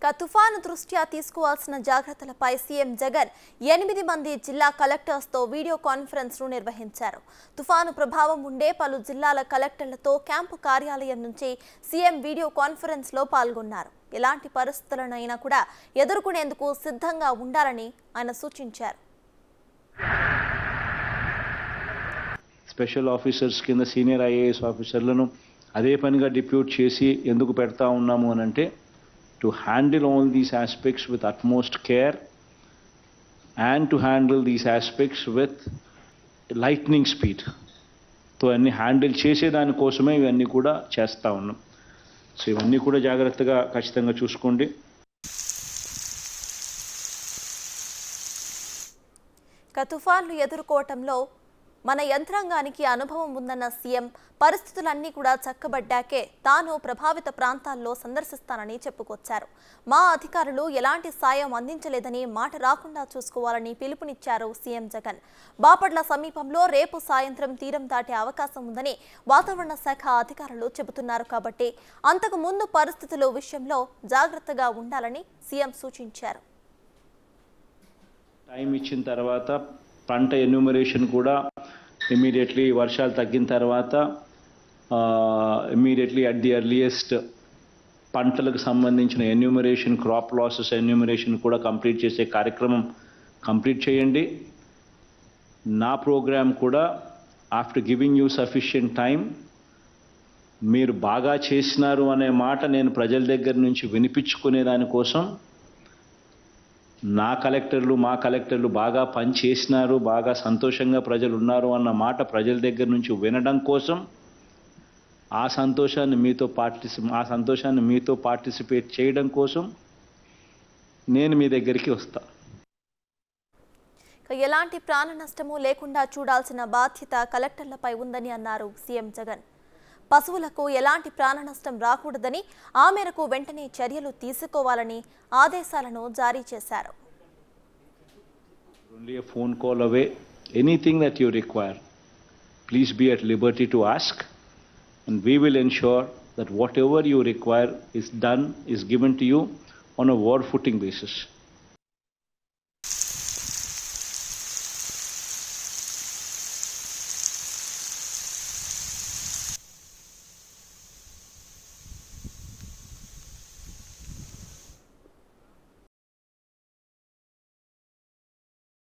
ఇక తుఫాను దృష్ట్యా తీసుకోవాల్సిన జాగ్రత్తలపై సీఎం జగన్ ఎనిమిది మంది జిల్లా కలెక్టర్స్తో వీడియో కాన్ఫరెన్స్ ను నిర్వహించారు తుఫాను ప్రభావం ఉండే పలు జిల్లాల కలెక్టర్లతో క్యాంపు కార్యాలయం నుంచి సీఎం వీడియో కాన్ఫరెన్స్ లో పాల్గొన్నారు ఎలాంటి పరిస్థితులనైనా కూడా ఎదుర్కొనేందుకు సిద్ధంగా ఉండాలని ఆయన సూచించారు స్పెషల్ ఆఫీసర్స్ కింద సీనియర్ ఐఏఎస్ ఆఫీసర్లను అదే పనిగా డిప్యూట్ చేసి ఎందుకు పెడతా ఉన్నాము అని అంటే to handle all these aspects with utmost care and to handle these aspects with lightning speed తో అన్ని హ్యాండిల్ చేసేదానికోసమే ఇవన్నీ కూడా చేస్తూ ఉన్నాం సో ఇవన్నీ కూడా జాగ్రత్తగా ఖచ్చితంగా చూసుకోండి ఇక తుఫాన్లు ఎదుర్కోవటంలో మన యంత్రాంగానికి అనుభవం ఉందన్న సీఎం పరిస్థితులన్నీ కూడా చక్కబడ్డాకే తాను ప్రభావిత ప్రాంతాల్లో సందర్శిస్తానని చెప్పుకొచ్చారు మా అధికారులు ఎలాంటి సాయం అందించలేదని మాట రాకుండా చూసుకోవాలని పిలుపునిచ్చారు సీఎం జగన్ బాపట్ల సమీపంలో రేపు సాయంత్రం తీరం దాటే అవకాశం ఉందని వాతావరణ శాఖ అధికారులు చెబుతున్నారు కాబట్టి అంతకు ముందు పరిస్థితుల విషయంలో జాగ్రత్తగా ఉండాలని సీఎం సూచించారు టైం ఇచ్చిన తర్వాత పంట ఎన్యూమరేషన్ కూడా ఇమీడియట్లీ వర్షాలు తగ్గిన తర్వాత ఇమీడియట్లీ అట్ ది ఎర్లియస్ట్ పంటలకు సంబంధించిన ఎన్యూమరేషన్ క్రాప్ లాసెస్ ఎన్యూమరేషన్ కూడా కంప్లీట్ చేసే కార్యక్రమం కంప్లీట్ చేయండి నా ప్రోగ్రామ్ కూడా after giving you sufficient time మీరు బాగా చేసినారు అనే మాట నేను ప్రజల దగ్గర నుంచి వినిపించుకునే దానికోసం నా కలెక్టర్లు మా కలెక్టర్లు బాగా పని చేసినారు బాగా సంతోషంగా ప్రజలు ఉన్నారు అన్న మాట ప్రజల దగ్గర నుంచి వినడం కోసం ఆ సంతోషాన్ని మీతో పార్టిసి ఆ సంతోషాన్ని మీతో పార్టిసిపేట్ చేయడం కోసం నేను మీ దగ్గరికి వస్తా ఇక ఎలాంటి ప్రాణ నష్టము లేకుండా చూడాల్సిన బాధ్యత కలెక్టర్లపై ఉందని అన్నారు సీఎం జగన్ పశువులకు ఎలాంటి ప్రాణ నష్టం రాకూడదని ఆ మేరకు వెంటనే చర్యలు తీసుకోవాలని ఆదేశాలను జారీ చేశారు only a phone call away. Anything that you require, please be at liberty to ask, and we will ensure that whatever you require is done, is given to you on a war footing basis.